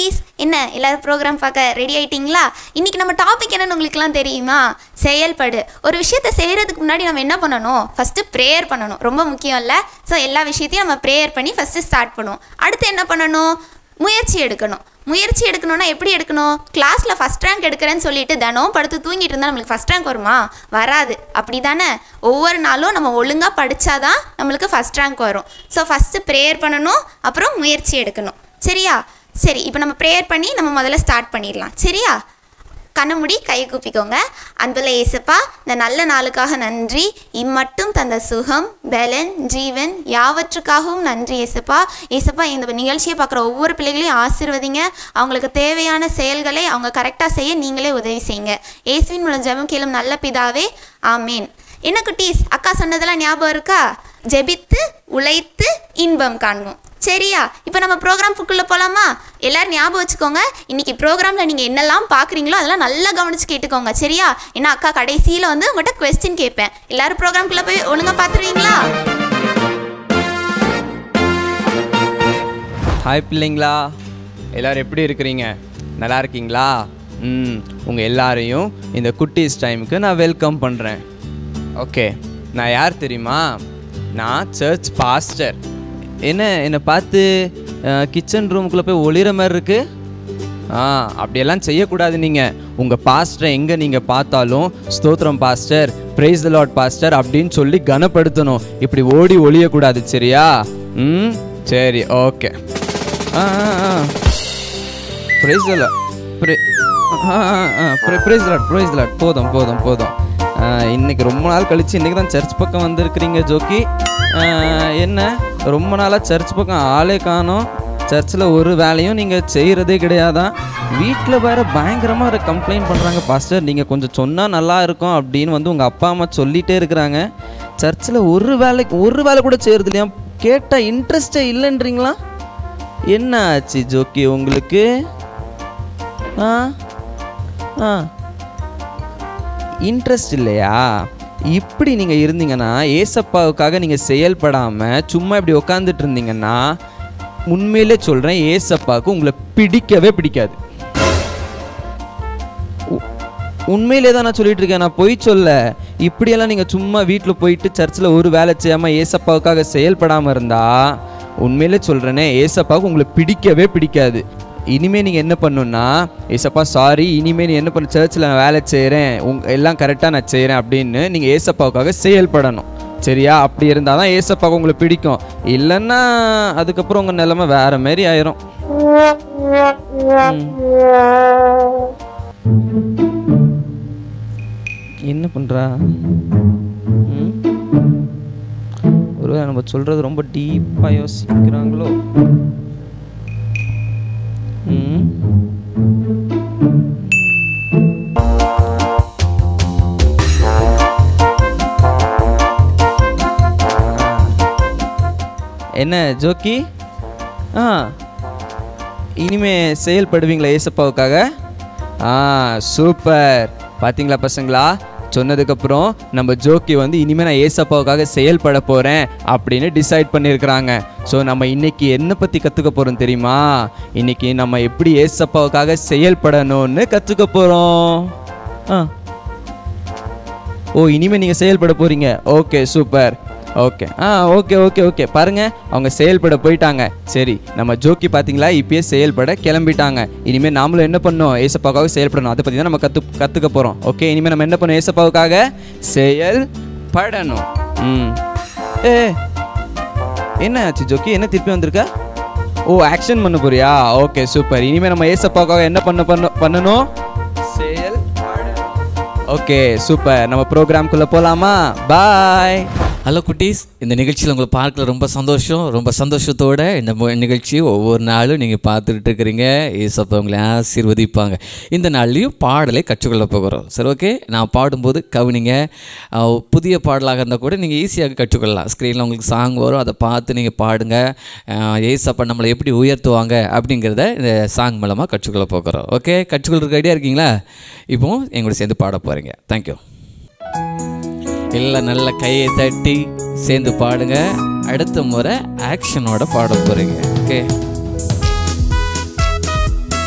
குட்டீஸ் என்ன எல்லாரும் ப்ரோக்ராம் பார்க்க ரெடி ஆயிட்டீங்களா இன்னைக்கு நம்ம டாபிக் என்னன்னு உங்களுக்குலாம் தெரியுமா செயல்படு ஒரு விஷயத்தை செய்கிறதுக்கு முன்னாடி நம்ம என்ன பண்ணணும் ஃபஸ்ட்டு ப்ரேயர் பண்ணணும் ரொம்ப முக்கியம் இல்லை ஸோ எல்லா விஷயத்தையும் நம்ம ப்ரேயர் பண்ணி ஃபஸ்ட்டு ஸ்டார்ட் பண்ணுவோம் அடுத்து என்ன பண்ணணும் முயற்சி எடுக்கணும் முயற்சி எடுக்கணும்னா எப்படி எடுக்கணும் கிளாஸில் ஃபஸ்ட் ரேங்க் எடுக்கிறேன்னு சொல்லிட்டு தினம் படுத்து தூங்கிட்டு இருந்தால் நம்மளுக்கு ஃபஸ்ட் ரேங்க் வருமா வராது அப்படி தானே ஒவ்வொரு நாளும் நம்ம ஒழுங்காக படித்தாதான் நம்மளுக்கு ஃபஸ்ட் ரேங்க் வரும் ஸோ ஃபஸ்ட்டு ப்ரேயர் பண்ணணும் அப்புறம் முயற்சி எடுக்கணும் சரியா சரி இப்போ நம்ம ப்ரேயர் பண்ணி நம்ம முதல்ல ஸ்டார்ட் பண்ணிடலாம் சரியா கண்ணை மூடி கையை கூப்பிக்கோங்க அன்புள்ள இயேசப்பா இந்த நல்ல நாளுக்காக நன்றி இம்மட்டும் தந்த சுகம் பலன் ஜீவன் யாவற்றுக்காகவும் நன்றி இயேசப்பா இயேசப்பா இந்த நிகழ்ச்சியை பார்க்குற ஒவ்வொரு பிள்ளைகளையும் ஆசீர்வதிங்க அவங்களுக்கு தேவையான செயல்களை அவங்க கரெக்டாக செய்ய நீங்களே உதவி செய்யுங்க இயேசுவின் மூலம் ஜெபம் கேளும் நல்ல பிதாவே ஆமீன் என்ன குட்டீஸ் அக்கா சொன்னதெல்லாம் ஞாபகம் இருக்கா ஜெபித்து உழைத்து இன்பம் காண்போம் சரியா இப்போ நம்ம ப்ரோக்ராம் புக்குள்ளே போகலாமா எல்லாரும் ஞாபகம் வச்சுக்கோங்க இன்னைக்கு ப்ரோக்ராமில் நீங்கள் என்னெல்லாம் பார்க்குறீங்களோ அதெல்லாம் நல்லா கவனிச்சு கேட்டுக்கோங்க சரியா ஏன்னா அக்கா கடைசியில் வந்து உங்கள்கிட்ட கொஸ்டின் கேட்பேன் எல்லாரும் ப்ரோக்ராம்குள்ளே போய் ஒழுங்காக பார்த்துருவீங்களா ஹாய் பிள்ளைங்களா எல்லாரும் எப்படி இருக்கிறீங்க நல்லா இருக்கீங்களா ம் உங்கள் எல்லாரையும் இந்த குட்டீஸ் டைமுக்கு நான் வெல்கம் பண்ணுறேன் ஓகே நான் யார் தெரியுமா நான் சர்ச் பாஸ்டர் என்ன என்னை பார்த்து கிச்சன் ரூமுக்குள்ளே போய் ஒளிர மாதிரி இருக்கு ஆ அப்படியெல்லாம் செய்யக்கூடாது நீங்கள் உங்கள் பாஸ்டரை எங்கே நீங்கள் பார்த்தாலும் ஸ்தோத்திரம் pastor praise the lord pastor அப்படின்னு சொல்லி கனப்படுத்தணும் இப்படி ஓடி ஒளியக்கூடாது சரியா ம் சரி okay ah ah praise the lord pray ah ah praise lord praise lord போதும் போதும் போதும் ஆ, இன்னைக்கு ரொம்ப நாள் கழிச்சு இன்னைக்கு தான் சர்ச் பக்கம் வந்திருக்கிறீங்க ஜோக்கி ஆ, என்ன ரொம்ப நாளாக சர்ச் பக்கம் ஆளே காணோம் சர்ச்சில் ஒரு வேலையும் நீங்கள் செய்கிறதே கிடையாதான் வீட்டில் வேற பயங்கரமாக கம்ப்ளைண்ட் பண்ணுறாங்க பாஸ்டர் நீங்கள் கொஞ்சம் சொன்னால் நல்லா இருக்கும் அப்படின்னு வந்து உங்கள் அப்பா அம்மா சொல்லிகிட்டே இருக்கிறாங்க சர்ச்சில் ஒரு வேலைக்கு ஒரு வேலை கூட செய்கிறது இல்லையா கேட்டால் இன்ட்ரெஸ்டே இல்லைன்றீங்களா என்ன ஆச்சு ஜோக்கி உங்களுக்கு ஆ ஆ இன்ட்ரெஸ்ட் இல்லையா இப்படி நீங்கள் இருந்தீங்கன்னா ஏசப்பாவுக்காக நீங்கள் செயல்படாமல் சும்மா இப்படி உட்காந்துட்டு இருந்தீங்கன்னா உண்மையிலே சொல்கிறேன் ஏசப்பாவுக்கு உங்களை பிடிக்கவே பிடிக்காது உ- உண்மையிலே தான் நான் சொல்லிட்டு இருக்கேன் நான் பொய் சொல்ல இப்படியெல்லாம் நீங்கள் சும்மா வீட்டில் போயிட்டு சர்ச்சில் ஒரு வேலை செய்யாமல் ஏசப்பாவுக்காக செயல்படாமல் இருந்தா உண்மையிலே சொல்கிறேனே ஏசப்பாவுக்கு உங்களை பிடிக்கவே பிடிக்காது இனிமே நீங்கள் என்ன பண்ணணும்னா ஏசப்பா சாரி இனிமே நீ என்ன பண்ண சர்ச்சில் நான் வேலை செய்கிறேன் உங் எல்லாம் கரெக்டாக நான் செய்கிறேன் அப்படின்னு நீங்கள் ஏசப்பாவுக்காக செயல்படணும் சரியா அப்படி இருந்தால் தான் ஏசப்பாவுக்கு உங்களை பிடிக்கும் இல்லைன்னா அதுக்கப்புறம் உங்கள் நிலைமை வேற மாதிரி ஆயிரும் ம். என்ன பண்ணுறா ம்? ஒருவேளை நம்ம சொல்கிறது ரொம்ப டீப்பாக யோசிக்கிறாங்களோ ம் என்ன ஜோக்கி ஆ இனிமே செயல்படுவீங்களா ஏசப்பாவுக்காக ஆ சூப்பர் பாத்தீங்களா பசங்களா சொன்னதுக்கப்புறம் நம்ம ஜோக்கி வந்து இனிமேல் நான் ஏசப்பாவுக்காக செயல்பட போகிறேன் அப்படின்னு டிசைட் பண்ணியிருக்கிறாங்க ஸோ நம்ம இன்னைக்கு என்ன பற்றி கற்றுக்க போகிறோம் தெரியுமா இன்னைக்கு நம்ம எப்படி ஏசப்பாவுக்காக செயல்படணும்னு கற்றுக்க போகிறோம் ஆ ஓ இனிமேல் நீங்கள் செயல்பட போகிறீங்க okay super okay ah okay okay okay பாருங்க அவங்க செயல்பட போயிட்டாங்க சரி நம்ம ஜோக்கி பார்த்தீங்களா இப்பயே செயல்பட கிளம்பிட்டாங்க இனிமேல் நாமளும் என்ன பண்ணோம் ஏசப்பாவுக்காக செயல்படணும் அதை பற்றி தான் நம்ம கற்று கற்றுக்க போகிறோம் ஓகே இனிமேல் நம்ம என்ன பண்ணோம் ஏசப்பாவுக்காக செயல்படணும் ம் ஏ என்ன ஆச்சு ஜோக்கி என்ன திருப்பி வந்திருக்க ஓ ஆக்ஷன் பண்ண போறியா ஓகே சூப்பர் இனிமேல் நம்ம ஏசப்பாவுக்காக என்ன பண்ண பண்ண பண்ணணும் செயல் ஓகே சூப்பர் நம்ம ப்ரோக்ராம்குள்ளே போகலாமா பாய் ஹலோ குட்டீஸ் இந்த நிகழ்ச்சியில் உங்களை பார்க்கல ரொம்ப சந்தோஷம் ரொம்ப சந்தோஷத்தோட இந்த மு- நிகழ்ச்சி ஒவ்வொரு நாளும் நீங்கள் பார்த்துட்டு இருக்கிறீங்க ஏசப்பா உங்களை ஆசீர்வதிப்பாங்க இந்த நாள்லையும் பாடலை கற்றுக்கொள்ள போகிறோம் சரி ஓகே நான் பாடும்போது கவனிங்க அஹ், புதிய பாடலாக இருந்தால் கூட நீங்கள் ஈஸியாக கற்றுக்கொள்ளலாம் ஸ்க்ரீனில் உங்களுக்கு சாங் வரும் அதை பார்த்து நீங்கள் பாடுங்க அஹ், ஏசப்பா நம்மளை எப்படி உயர்த்துவாங்க அப்படிங்கிறத இந்த சாங் மூலமாக கற்றுக்கொள்ள போகிறோம் ஓகே கற்றுக்கொள்றதுக்கு ஐடியா இருக்கீங்களா இப்போ எங்களோட சேர்ந்து பாட போகிறீங்க தேங்க்யூ எல்லாம் நல்ல கையை தட்டி சேர்ந்து பாடுங்க அடுத்த முறை ஆக்ஷனோட பாட போறீங்க ஓகே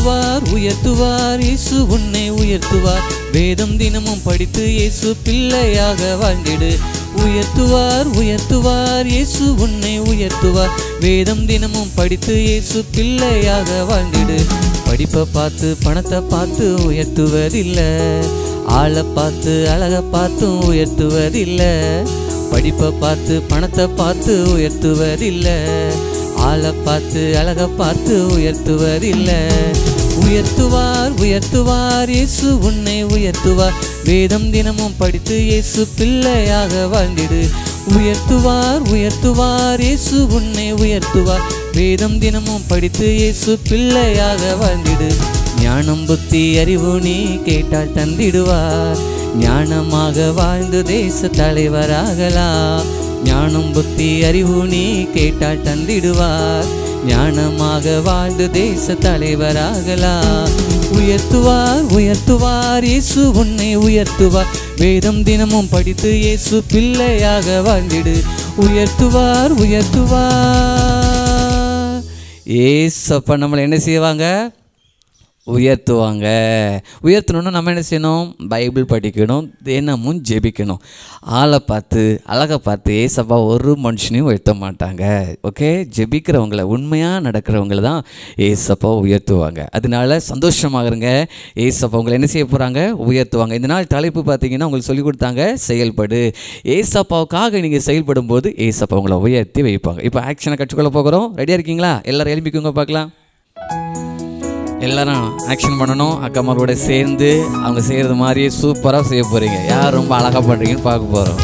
உயர்த்துவார் உயர்த்துவார் இயேசு உன்னை உயர்த்துவார் வேதம் தினமும் படித்து இயேசு பிள்ளையாக வாழ்ந்திடு உயர்த்துவார் உயர்த்துவார் இயேசு உன்னை உயர்த்துவார் வேதம் தினமும் படித்து இயேசு பிள்ளையாக வாழ்ந்திடு படிப்பை பார்த்து பணத்தை பார்த்து உயர்த்துவதில்லை ஆளை பார்த்து அழகை பார்த்தும் உயர்த்துவதில்லை படிப்பை பார்த்து பணத்தை பார்த்து உயர்த்துவதில்லை ஆளை பார்த்து அழகை பார்த்து உயர்த்துவதில்லை உயர்த்துவார் உயர்த்துவார் இயேசு உன்னை உயர்த்துவார் வேதம் தினமும் படித்து இயேசு பிள்ளையாக வாழ்ந்திடு உயர்த்துவார் உயர்த்துவார் இயேசு உன்னை உயர்த்துவார் வேதம் தினமும் படித்து இயேசு பிள்ளையாக வாழ்ந்திடு ஞானம் புத்தி அறிவு நீ கேட்டால் தந்திடுவார் ஞானமாக வாழ்ந்து தேச தலைவராகலாம் ஞானம் புத்தி அறிவு நீ கேட்டால் தந்திடுவார் ஞானமாக வாழ்ந்து தேச தலைவராகலாம் உயர்த்துவார் உயர்த்துவார் இயேசு உன்னை உயர்த்துவார் வேதம் தினமும் படித்து இயேசு பிள்ளையாக வாழ்ந்திடு உயர்த்துவார் உயர்த்துவார் ஏசப்பா நம்மளை என்ன செய்வாங்க உயர்த்துவாங்க உயர்த்தணுன்னா நம்ம என்ன செய்யணும் பைபிள் படிக்கணும் தினமும் ஜெபிக்கணும் ஆளை பார்த்து அழகை பார்த்து ஏசப்பா ஒரு மனுஷனையும் உயர்த்த மாட்டாங்க ஓகே ஜெபிக்கிறவங்கள உண்மையாக நடக்கிறவங்கள தான் ஏசப்பா உயர்த்துவாங்க அதனால சந்தோஷமாக இருங்க ஏசப்பா உங்களை என்ன செய்ய போகிறாங்க உயர்த்துவாங்க இந்த நாள் தலைப்பு பார்த்தீங்கன்னா உங்களுக்கு சொல்லி கொடுத்தாங்க செயல்படு ஏசப்பாவுக்காக நீங்கள் செயல்படும் போது ஏசப்பா உங்களை உயர்த்தி வைப்பாங்க இப்போ ஆக்ஷனை கற்றுக்கொள்ள போகிறோம் ரெடியாக இருக்கீங்களா எல்லாரும் எழுப்பிக்கோங்க பார்க்கலாம் எல்லாரும் ஆக்ஷன் பண்ணணும் அக்காமாரோட சேர்ந்து அவங்க செய்கிறது மாதிரியே சூப்பராக செய்ய போகிறீங்க யார் ரொம்ப அழகாக பண்ணுறீங்கன்னு பார்க்க போகிறோம்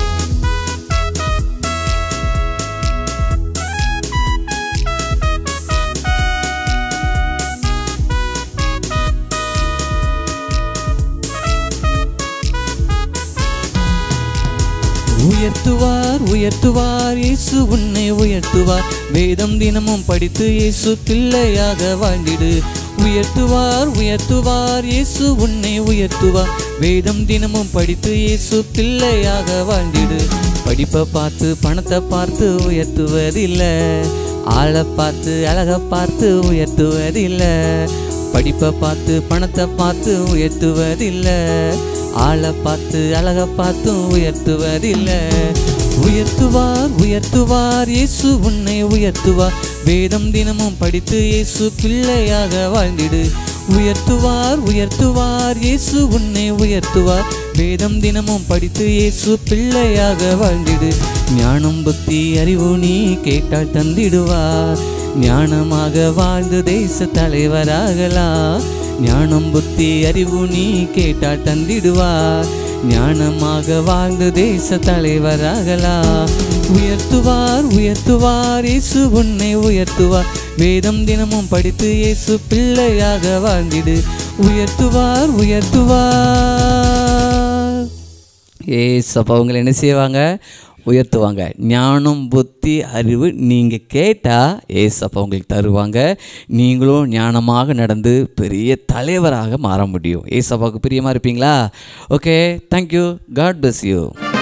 உயர்த்துவார் உயர்த்துவார் இயேசு உன்னை உயர்த்துவார் வேதம் தினமும் படித்து இயேசு பிள்ளையாக வாழ்ந்திடு உயர்த்துவார் உயர்த்துவார் இயேசு உன்னை உயர்த்துவார் வேதம் தினமும் படித்து இயேசு பிள்ளையாக வாழ்ந்திடு படிப்பை பார்த்து பணத்தை பார்த்து உயர்த்துவதில்லை ஆளை பார்த்து அழகை பார்த்து உயர்த்துவதில்லை படிப்பை பார்த்து பணத்தை பார்த்து உயர்த்துவதில்லை ஆளை பார்த்து அழகை பார்த்தும் உயர்த்துவதில்லை உயர்த்துவார் உயர்த்துவார் இயேசு உன்னை உயர்த்துவார் வேதம் தினமும் படித்து இயேசு பிள்ளையாக வாழ்ந்திடு உயர்த்துவார் உயர்த்துவார் இயேசு உன்னை உயர்த்துவார் வேதம் தினமும் படித்து இயேசு பிள்ளையாக வாழ்ந்திடு ஞானம் புத்தி அறிவு நீ கேட்டால் தந்திடுவார் ஞானமாக வாழ்ந்து தேச தலைவராகலாம் ஞானம் புத்தி அறிவு நீ கேட்டால் தந்திடுவார் ஞானமாக வாழ்ந்து தேச தலைவராகலாம் உயர்த்துவார் உயர்த்துவார் இயேசு உன்னை உயர்த்துவார் வேதம் தினமும் படித்து இயேசு பிள்ளையாக வாழ்ந்திடு உயர்த்துவார் உயர்த்துவார் ஏசப்பா உங்களை என்ன செய்வாங்க உயர்த்துவாங்க ஞானம் புத்தி அறிவு நீங்கள் கேட்டால் ஏசப்பா உங்களுக்கு தருவாங்க நீங்களும் ஞானமாக நடந்து பெரிய தலைவராக மாற முடியும் ஏசப்பாவுக்கு பிரியமாக இருப்பீங்களா okay thank you God bless you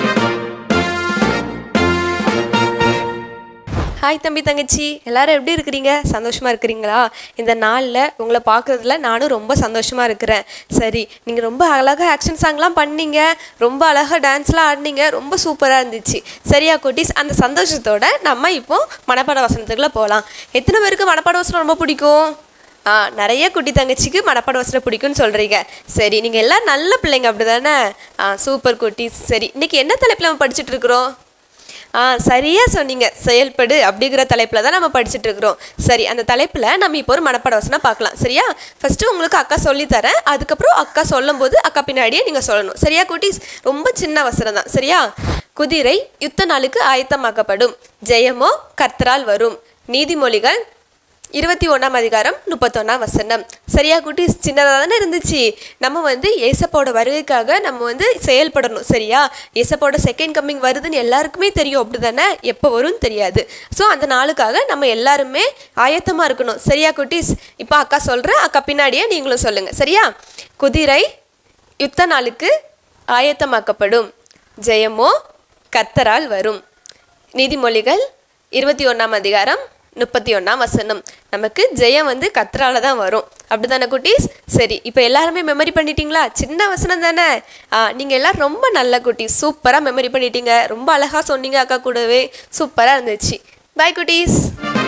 hi தம்பி தங்கச்சி எல்லாரும் எப்படி இருக்கிறீங்க சந்தோஷமா இருக்கிறீங்களா இந்த நாளில் உங்களை பார்க்குறதுல நானும் ரொம்ப சந்தோஷமா இருக்கிறேன் சரி நீங்கள் ரொம்ப அழகாக ஆக்ஷன் சாங்லாம் பண்ணீங்க ரொம்ப அழகாக டான்ஸ்லாம் ஆடினீங்க ரொம்ப சூப்பராக இருந்துச்சு சரியா குட்டீஸ் அந்த சந்தோஷத்தோட நம்ம இப்போ மனப்பாட வசனத்துக்குள்ளே போகலாம் எத்தனை பேருக்கு மனப்பாட வசனம் ரொம்ப பிடிக்கும் ஆ நிறைய குட்டி தங்கச்சிக்கு மனப்பாட வசனம் பிடிக்கும்னு சொல்கிறீங்க சரி நீங்கள் எல்லாம் நல்ல பிள்ளைங்க அப்படி தானே ஆ சூப்பர் குட்டீஸ் சரி இன்னைக்கு என்ன தலைப்பில் நம்ம படிச்சுட்டு இருக்கிறோம் ஆ சரியாக சொன்னீங்க செயல்படு அப்படிங்கிற தலைப்பில் தான் நம்ம படிச்சுட்டு இருக்கிறோம் சரி அந்த தலைப்பில் நம்ம இப்போ ஒரு மனப்பாட வசனம் பார்க்கலாம் சரியா ஃபஸ்ட்டு உங்களுக்கு அக்கா சொல்லித் தரேன் அதுக்கப்புறம் அக்கா சொல்லும்போது அக்கா பின்னாடியே நீங்கள் சொல்லணும் சரியா குட்டீஸ் ரொம்ப சின்ன வசனம் தான் சரியா குதிரை யுத்த நாளுக்கு ஆயத்தமாக்கப்படும் ஜெயமோ கர்த்தரால் வரும் நீதிமொழிகள் இருபத்தி ஒன்றாம் அதிகாரம் முப்பத்தொன்னாம் வசனம் சரியா குட்டீஸ் சின்னதாக தானே இருந்துச்சு நம்ம வந்து ஏசப்போட வருகைக்காக நம்ம வந்து செயல்படணும் சரியா ஏசப்போட செகண்ட் கம்மிங் வருதுன்னு எல்லாருக்குமே தெரியும் அப்படி தானே எப்போ வரும்னு தெரியாது ஸோ அந்த நாளுக்காக நம்ம எல்லாருமே ஆயத்தமாக இருக்கணும் சரியா குட்டீஸ் இப்போ அக்கா சொல்கிறேன் அக்கா பின்னாடியே நீங்களும் சொல்லுங்கள் சரியா குதிரை யுத்த நாளுக்கு ஆயத்தமாக்கப்படும் ஜெயமோ கர்த்தரால் வரும் நீதிமொழிகள் இருபத்தி ஒன்றாம் அதிகாரம் முப்பத்தி ஒன்றாம் வசனம் நமக்கு ஜெயம் வந்து கத்ரால தான் வரும் அப்படிதானே குட்டீஸ் சரி இப்போ எல்லாருமே மெமரி பண்ணிட்டீங்களா சின்ன வசனம் தானே ஆ நீங்கள் எல்லாரும் ரொம்ப நல்ல குட்டீஸ் சூப்பராக மெமரி பண்ணிட்டீங்க ரொம்ப அழகாக சொன்னீங்க அக்கா கூடவே சூப்பராக இருந்துச்சு பாய் குட்டீஸ்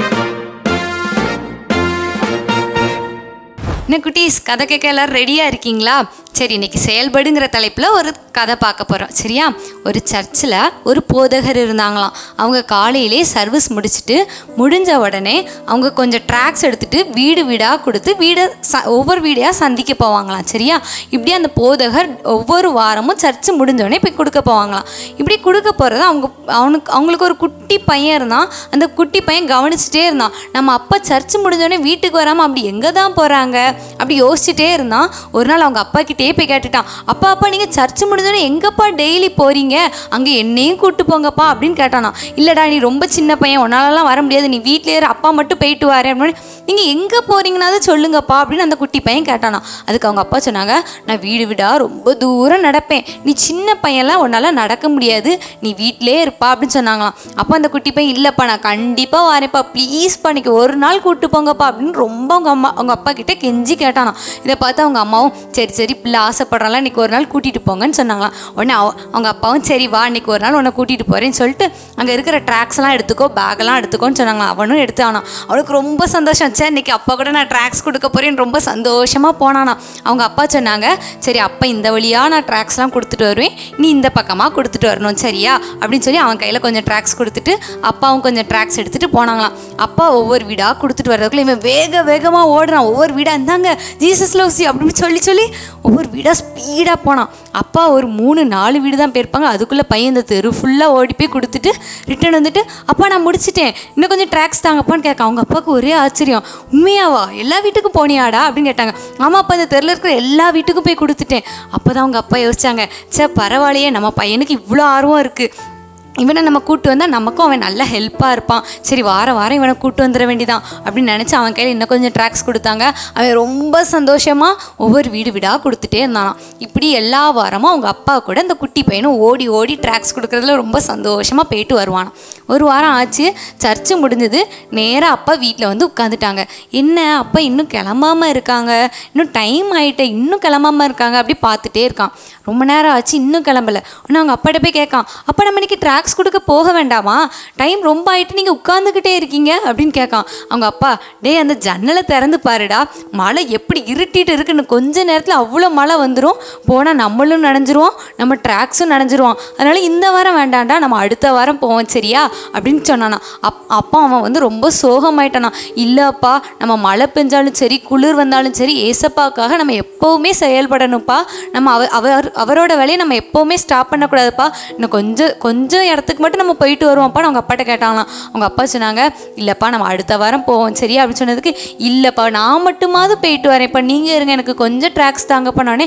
என்ன குட்டீஸ் கதை கேட்க எல்லாரும் ரெடியாக இருக்கீங்களா சரி இன்னைக்கு செயல்படுங்கிற தலைப்பில் ஒரு கதை பார்க்க போகிறோம் சரியா ஒரு சர்ச்சில் ஒரு போதகர் இருந்தாங்களாம் அவங்க காலையிலே சர்வீஸ் முடிச்சுட்டு முடிஞ்ச உடனே அவங்க கொஞ்சம் ட்ராக்ஸ் எடுத்துகிட்டு வீடு வீடாக கொடுத்து வீடை ச ஒவ்வொரு வீடையாக சந்திக்க போவாங்களாம் சரியா இப்படி அந்த போதகர் ஒவ்வொரு வாரமும் சர்ச்சு முடிஞ்ச உடனே போய் கொடுக்க போவாங்களாம் இப்படி கொடுக்க போகிறது அவங்க அவனுக்கு அவங்களுக்கு ஒரு குட்டி பையன் இருந்தான் அந்த குட்டி பையன் கவனிச்சுட்டே இருந்தான் நம்ம அப்பா சர்ச்சு முடிஞ்சோடனே வீட்டுக்கு வராமல் அப்படி எங்கே தான் போகிறாங்க அப்படி யோசிச்சுட்டே இருந்தான் ஒரு நாள் அவங்க அப்பா கிட்டே போய் கேட்டுட்டான் அப்பா அப்பா நீங்கள் சர்ச்சு முடிஞ்சோடனே எங்கப்பா டெய்லி போகிறீங்க அங்கே என்னையும் கூட்டு போங்கப்பா அப்படின்னு கேட்டானா இல்லைடா நீ ரொம்ப சின்ன பையன் உன்னாலலாம் வர முடியாது நீ வீட்டிலே இரு அப்பா மட்டும் போயிட்டு வரேன் அப்படின்னு நீங்கள் எங்கே போகிறீங்கனாவது சொல்லுங்கப்பா அப்படின்னு அந்த குட்டி பையன் கேட்டானா அதுக்கு அவங்க அப்பா சொன்னாங்க நான் வீடு வீடா ரொம்ப தூரம் நடப்பேன் நீ சின்ன பையன்லாம் உன்னால் நடக்க முடியாது நீ வீட்டிலே இருப்பா அப்படின்னு சொன்னாங்களாம் அப்போ அந்த குட்டி பையன் இல்லைப்பா நான் கண்டிப்பாக வரேன்ப்பா ப்ளீஸ் பண்ணிக்க ஒரு நாள் கூட்டு போங்கப்பா அப்படின்னு ரொம்ப அவங்க அம்மா அவங்க அப்பா கிட்ட கெஞ்சி கேட்டானா இதை பார்த்து அவங்க அம்மாவும் சரி சரி பிள்ளை ஆசைப்படுறாங்களா இன்னைக்கு ஒரு நாள் கூட்டிகிட்டு போங்கன்னு சொன்னாங்களாம் உடனே அவ அவங்க அப்பாவும் சரி வா இன்னைக்கு ஒரு நாள் உன்னை கூட்டிகிட்டு போகிறேன்னு சொல்லிட்டு அங்கே இருக்கிற ட்ராக்ஸ்லாம் எடுத்துக்கோ பேக்கெல்லாம் எடுத்துக்கோன்னு சொன்னாங்களாம் அவனும் எடுத்தானா அவனுக்கு ரொம்ப சந்தோஷம் சே இன்னைக்கு அப்பா கூட நான் ட்ராக்ஸ் கொடுக்க போகிறேன்னு ரொம்ப சந்தோஷமாக போனானா அவங்க அப்பா சொன்னாங்க சரி அப்பா இந்த வழியாக நான் ட்ராக்ஸ்லாம் கொடுத்துட்டு வருவேன் நீ இந்த பக்கமாக கொடுத்துட்டு வரணும் சரியா அப்படின்னு சொல்லி அவன் கையில் கொஞ்சம் ட்ராக்ஸ் கொடுத்துட்டு அப்பாவும் கொஞ்சம் ட்ராக்ஸ் எடுத்துகிட்டு போனாங்களாம் அப்பா ஒவ்வொரு வீடாக கொடுத்துட்டு வர்றதுக்குள்ள இவன் வேக வேகமாக ஓடுறான் ஒவ்வொரு வீடாக இருந்தாங்க ஜீசஸ் லவ்ஸ் அப்படின்னு சொல்லி சொல்லி ஒவ்வொரு வீடாக ஸ்பீடாக போனான் அப்பா ஒரு மூணு நாலு வீடு தான் போயிருப்பாங்க அதுக்குள்ளே பையன் இந்த தெரு ஃபுல்லாக ஓடி போய் கொடுத்துட்டு ரிட்டர்ன் வந்துட்டு அப்பா நான் முடிச்சிட்டேன் இன்னும் கொஞ்சம் ட்ராக்ஸ் தாங்கப்பான்னு கேட்க அவங்க அப்பாவுக்கு ஒரே ஆச்சரியம் உண்மையாவா எல்லா வீட்டுக்கும் போனியாடா அப்படின்னு கேட்டாங்க ஆமாம் அப்பா இந்த தெருவில் இருக்கிற எல்லா வீட்டுக்கும் போய் கொடுத்துட்டேன் அப்போ தான் அவங்க அப்பா யோசிச்சாங்க சே பரவாயில்லையே நம்ம பையனுக்கு இவ்வளோ ஆர்வம் இருக்குது இவனை நம்ம கூட்டு வந்தால் நமக்கும் அவன் நல்ல ஹெல்ப்பாக இருப்பான் சரி வாரம் வாரம் இவனை கூட்டு வந்துட வேண்டியதான் அப்படின்னு நினச்சி அவன் கையில் இன்னும் கொஞ்சம் ட்ராக்ஸ் கொடுத்தாங்க அவன் ரொம்ப சந்தோஷமாக ஒவ்வொரு வீடு வீடாக கொடுத்துட்டே இருந்தானாம் இப்படி எல்லா வாரமும் அவங்க அப்பா கூட அந்த குட்டி பையனும் ஓடி ஓடி ட்ராக்ஸ் கொடுக்குறதுல ரொம்ப சந்தோஷமாக போயிட்டு வருவானாம் ஒரு வாரம் ஆச்சு சர்ச்சு முடிஞ்சது நேராக அப்பா வீட்டில் வந்து உட்காந்துட்டாங்க என்ன அப்பா இன்னும் கிளம்பாம இருக்காங்க இன்னும் டைம் ஆகிட்டே இன்னும் கிளம்பாம இருக்காங்க அப்படி பார்த்துட்டே இருக்கான் ரொம்ப நேரம் ஆச்சு இன்னும் கிளம்பல உடனே அவங்க அப்பாட்ட போய் கேட்கான் அப்பா நம்ம இன்னைக்கு ட்ராக்ஸ் கொடுக்க போக வேண்டாமா டைம் ரொம்ப ஆயிட்டு நீங்கள் உட்காந்துக்கிட்டே இருக்கீங்க அப்படின்னு கேட்கான் அவங்க அப்பா டேய் அந்த ஜன்னலை திறந்து பாருடா மழை எப்படி இருட்டிட்டு இருக்குன்னு கொஞ்ச நேரத்தில் அவ்வளோ மழை வந்துடும் போனால் நம்மளும் நனைஞ்சிருவோம் நம்ம ட்ராக்ஸும் நனைஞ்சிருவோம் அதனால இந்த வாரம் வேண்டாம்டா நம்ம அடுத்த வாரம் போவோம் சரியா அப்படின்னு சொன்னானா அப் அப்பா அவன் வந்து ரொம்ப சோகமாயிட்டானா இல்லைப்பா நம்ம மழை பெஞ்சாலும் சரி குளிர் வந்தாலும் சரி ஏசப்பாக்காக நம்ம எப்போவுமே செயல்படணும்ப்பா நம்ம அவ அவர் அவரோட வேலையை நம்ம எப்போவுமே ஸ்டாப் பண்ணக்கூடாதுப்பா இன்னும் கொஞ்சம் கொஞ்சம் இடத்துக்கு மட்டும் நம்ம போயிட்டு வருவோம்ப்பா அவங்க அப்பாட்ட கேட்டாங்களாம் அவங்க அப்பா சொன்னாங்க இல்லைப்பா நம்ம அடுத்த வாரம் போவோம் சரியா அப்படின்னு சொன்னதுக்கு இல்லைப்பா நான் மட்டுமாவது போயிட்டு வரேன் இப்போ நீங்கள் இருங்க எனக்கு கொஞ்சம் ட்ராக்ஸ் தாங்கப்பா நானே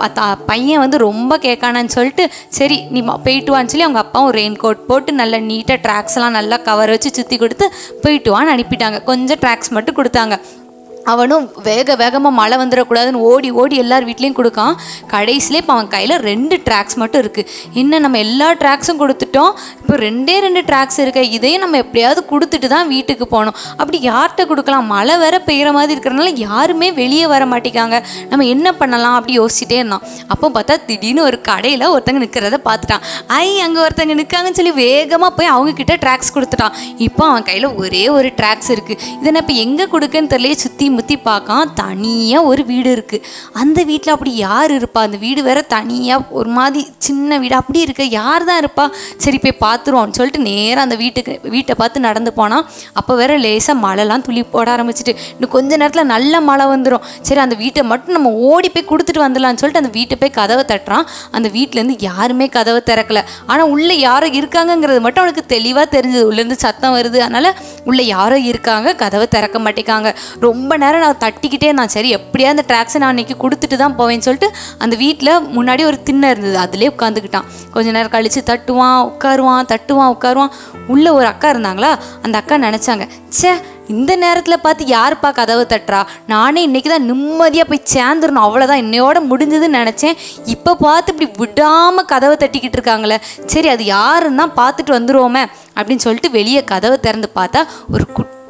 பையன் வந்து ரொம்ப கேட்கானான்னு சொல்லிட்டு சரி நீ ம- போயிட்டு வான்னு சொல்லி அவங்க அப்பாவும் ரெயின் கோட் போட்டு நல்லா நீட்டாக ட்ராக்ஸ்லாம் நல்லா கவர் வச்சு சுற்றி கொடுத்து போயிட்டு வான்னு அனுப்பிட்டாங்க கொஞ்சம் ட்ராக்ஸ் மட்டும் கொடுத்தாங்க அவனும் வேக வேகமாக மழை வந்துடக்கூடாதுன்னு ஓடி ஓடி எல்லார் வீட்லேயும் கொடுக்கான் கடைசியில் இப்போ அவன் கையில் ரெண்டு ட்ராக்ஸ் மட்டும் இருக்குது என்ன நம்ம எல்லா ட்ராக்ஸும் கொடுத்துட்டோம் இப்போ ரெண்டே ரெண்டு ட்ராக்ஸ் இருக்கு இதையும் நம்ம எப்படியாவது கொடுத்துட்டு தான் வீட்டுக்கு போகணும் அப்படி யார்கிட்ட கொடுக்கலாம் மழை வேற பெய்கிற மாதிரி இருக்கிறனால யாருமே வெளியே வர மாட்டேங்காங்க நம்ம என்ன பண்ணலாம் அப்படி யோசிச்சுட்டே இருந்தான் அப்போ பார்த்தா திடீர்னு ஒரு கடையில் ஒருத்தங்க நிற்கிறத பார்த்துட்டான் ஐ அங்கே ஒருத்தங்க நிற்காங்கன்னு சொல்லி வேகமாக போய் அவங்க கிட்ட ட்ராக்ஸ் கொடுத்துட்டான் இப்போ அவன் கையில் ஒரே ஒரு ட்ராக்ஸ் இருக்குது இதை நான் இப்போ எங்கே கொடுக்கன்னு தெரியல சுற்றி முற்றி பார்க்கான் தனியாக ஒரு வீடு இருக்குது அந்த வீட்டில் அப்படி யார் இருப்பா அந்த வீடு வேற தனியாக ஒரு மாதிரி சின்ன வீடு அப்படி இருக்க யார் தான் இருப்பா சரி போய் பார்த்துருவோம்னு சொல்லிட்டு நேராக அந்த வீட்டுக்கு வீட்டை பார்த்து நடந்து போனான் அப்போ வேற லேசாக மழைலாம் துளி போட ஆரம்பிச்சிட்டு இன்னும் கொஞ்ச நேரத்தில் நல்ல மழை வந்துடும் சரி அந்த வீட்டை மட்டும் நம்ம ஓடி போய் கொடுத்துட்டு வந்துடலாம்னு சொல்லிட்டு அந்த வீட்டை போய் கதவை தட்டுறான் அந்த வீட்டிலேருந்து யாருமே கதவை திறக்கல ஆனால் உள்ளே யாரோ இருக்காங்கங்கிறது மட்டும் அவனுக்கு தெளிவாக தெரிஞ்சது உள்ளேருந்து சத்தம் வருது அதனால் உள்ளே யாரோ இருக்காங்க கதவை திறக்க மாட்டேங்காங்க ரொம்ப நேரம் நான் தட்டிக்கிட்டே நான் சரி எப்படியா அந்த ட்ராக்ஸை நான் இன்னைக்கு கொடுத்துட்டு தான் போவேன்னு சொல்லிட்டு அந்த வீட்டில் முன்னாடி ஒரு திண்ணை இருந்தது அதிலே உட்காந்துக்கிட்டான் கொஞ்ச நேரம் கழித்து தட்டுவான் உட்காருவான் தட்டுவான் உட்காருவான் உள்ளே ஒரு அக்கா இருந்தாங்களா அந்த அக்கா நினச்சாங்க ச்சே இந்த நேரத்தில் பார்த்து யாருப்பா கதவை தட்டுறா நானே இன்னைக்கு தான் நிம்மதியாக போய் சேர்ந்துடணும் அவ்வளோதான் இன்னையோட முடிஞ்சதுன்னு நினச்சேன் இப்போ பார்த்து இப்படி விடாமல் கதவை தட்டிக்கிட்டு இருக்காங்களே சரி அது யாருன்னு தான் பார்த்துட்டு வந்துருவோமே அப்படின்னு சொல்லிட்டு வெளியே கதவை திறந்து பார்த்தா ஒரு குட்டி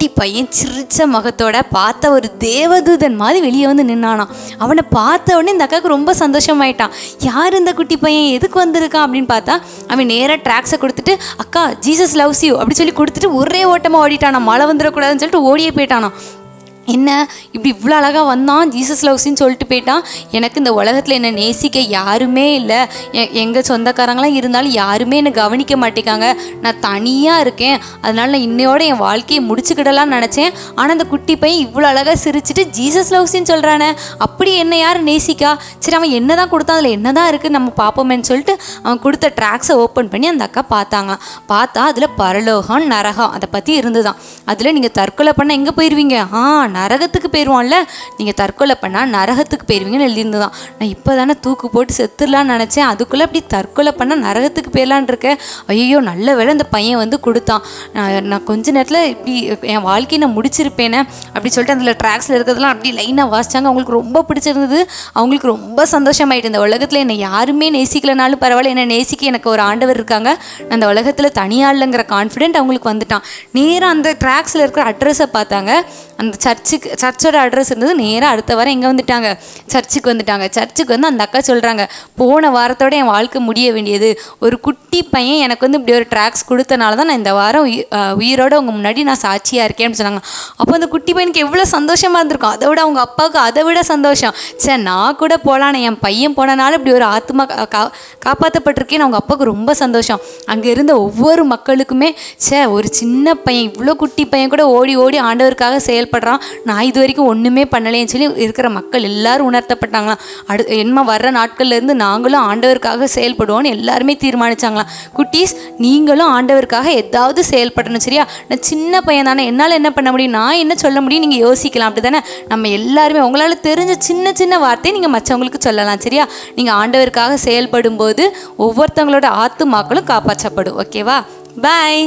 பையன் சிரிச்ச முகத்தோட பார்த்த ஒரு தேவதூதன் மாதிரி வெளியே வந்து நின்னானாம் அவனை பார்த்த உடனே இந்த அக்காவுக்கு ரொம்ப சந்தோஷமாயிட்டான் யார் இந்த குட்டி பையன் எதுக்கு வந்திருக்கான் அப்படின்னு பார்த்தா அவன் நேராக ட்ராக்ஸை கொடுத்துட்டு அக்கா ஜீசஸ் லவ்ஸ் யூ அப்படி சொல்லி கொடுத்துட்டு ஒரே ஓட்டமாக ஓடிட்டானா மழை வந்துடக்கூடாதுன்னு சொல்லிட்டு ஓடியே போயிட்டானாம் என்ன இப்படி இவ்வளோ அழகாக வந்தான் ஜீசஸ் லவ்ஸின்னு சொல்லிட்டு போயிட்டான் எனக்கு இந்த உலகத்தில் என்னை நேசிக்க யாருமே இல்லை எங்கள் சொந்தக்காரங்களாம் இருந்தாலும் யாருமே என்னை கவனிக்க மாட்டேங்காங்க நான் தனியாக இருக்கேன் அதனால நான் இன்னையோட என் வாழ்க்கையை முடிச்சுக்கிடலாம்னு நினச்சேன் ஆனால் அந்த குட்டி பையன் இவ்வளோ அழகாக சிரிச்சிட்டு ஜீசஸ் லவ்ஸின்னு சொல்கிறானே அப்படி என்ன யார் நேசிக்கா சரி அவன் என்ன தான் கொடுத்தான் அதில் என்ன தான் இருக்குது நம்ம பார்ப்போமேன்னு சொல்லிட்டு அவன் கொடுத்த ட்ராக்ஸை ஓப்பன் பண்ணி அந்த அக்கா பார்த்தாங்களாம் பார்த்தா அதில் பரலோகம் நரகம் அதை பற்றி இருந்துதான் அதில் நீங்கள் தற்கொலை பண்ண எங்கே போயிடுவீங்க ஆ நரகத்துக்கு போயிடுவான்ல நீங்கள் தற்கொலை பண்ணால் நரகத்துக்கு போயிடுவீங்கன்னு எழுதியிருந்துதான் நான் இப்போ தானே தூக்கு போட்டு செத்துடலான்னு நினச்சேன் அதுக்குள்ளே அப்படி தற்கொலை பண்ணால் நரகத்துக்கு போயிடலான் இருக்கேன் ஐயோ நல்ல வேளை இந்த பையன் வந்து கொடுத்தான் நான் நான் கொஞ்ச நேரத்தில் இப்படி என் வாழ்க்கையை நான் முடிச்சிருப்பேனே அப்படி சொல்லிட்டு அதில் ட்ராக்ஸில் இருக்கிறதெல்லாம் அப்படி லைனாக வாசிச்சாங்க அவங்களுக்கு ரொம்ப பிடிச்சிருந்தது அவங்களுக்கு ரொம்ப சந்தோஷமாயிட்டு இந்த உலகத்தில் என்னை யாருமே நேசிக்கலனாலும் பரவாயில்ல என்னை நேசிக்க எனக்கு ஒரு ஆண்டவர் இருக்காங்க நான் அந்த உலகத்தில் தனியாக இல்லைங்கிற கான்ஃபிடென்ட் அவங்களுக்கு வந்துட்டான் நேராக அந்த ட்ராக்ஸில் இருக்கிற அட்ரஸை பார்த்தாங்க அந்த சர்ச்சுக்கு சர்ச்சோட அட்ரஸ் இருந்தது நேராக அடுத்த வாரம் எங்கே வந்துட்டாங்க சர்ச்சுக்கு வந்துட்டாங்க சர்ச்சுக்கு வந்து அந்த அக்கா சொல்கிறாங்க போன வாரத்தோட என் வாழ்க்கை முடிய வேண்டியது ஒரு குட்டி பையன் எனக்கு வந்து இப்படி ஒரு ட்ராக்ஸ் கொடுத்தனால தான் நான் இந்த வாரம் உயி- அஹ் உயிரோட உங்கள் முன்னாடி நான் சாட்சியாக இருக்கேன்னு சொன்னாங்க அப்போ அந்த குட்டி பையனுக்கு எவ்வளோ சந்தோஷமாக இருந்திருக்கும் அதை விட அவங்க அப்பாவுக்கு அதை விட சந்தோஷம் சே நான் கூட போகலான்னு என் பையன் போனனால இப்படி ஒரு ஆத்மா கா- கா காப்பாற்றப்பட்டிருக்கேன்னு அவங்க அப்பாவுக்கு ரொம்ப சந்தோஷம் அங்கே இருந்த ஒவ்வொரு மக்களுக்குமே ச்சே ஒரு சின்ன பையன் இவ்வளோ குட்டி பையன் கூட ஓடி ஓடி ஆண்டவருக்காக செயல்படுறான் நான் இது வரைக்கும் ஒன்றுமே பண்ணலைன்னு சொல்லி இருக்கிற மக்கள் எல்லாரும் உணர்த்தப்பட்டாங்களாம் அடு என்ன வர்ற நாட்கள்ல இருந்து நாங்களும் ஆண்டவருக்காக செயல்படுவோம்னு எல்லாருமே தீர்மானிச்சாங்களாம் குட்டீஸ் நீங்களும் ஆண்டவருக்காக ஏதாவது செயல்படணும் சரியா நான் சின்ன பையன் தானே என்னால் என்ன பண்ண முடியும் நான் என்ன சொல்ல முடியும் நீங்கள் யோசிக்கலாம் அப்படி தானே நம்ம எல்லாருமே உங்களால் தெரிஞ்ச சின்ன சின்ன வார்த்தையை நீங்கள் மற்றவங்களுக்கு சொல்லலாம் சரியா நீங்கள் ஆண்டவருக்காக செயல்படும் போது ஒவ்வொருத்தவங்களோட ஆத்துமாக்களும் காப்பாற்றப்படும் ஓகேவா பாய்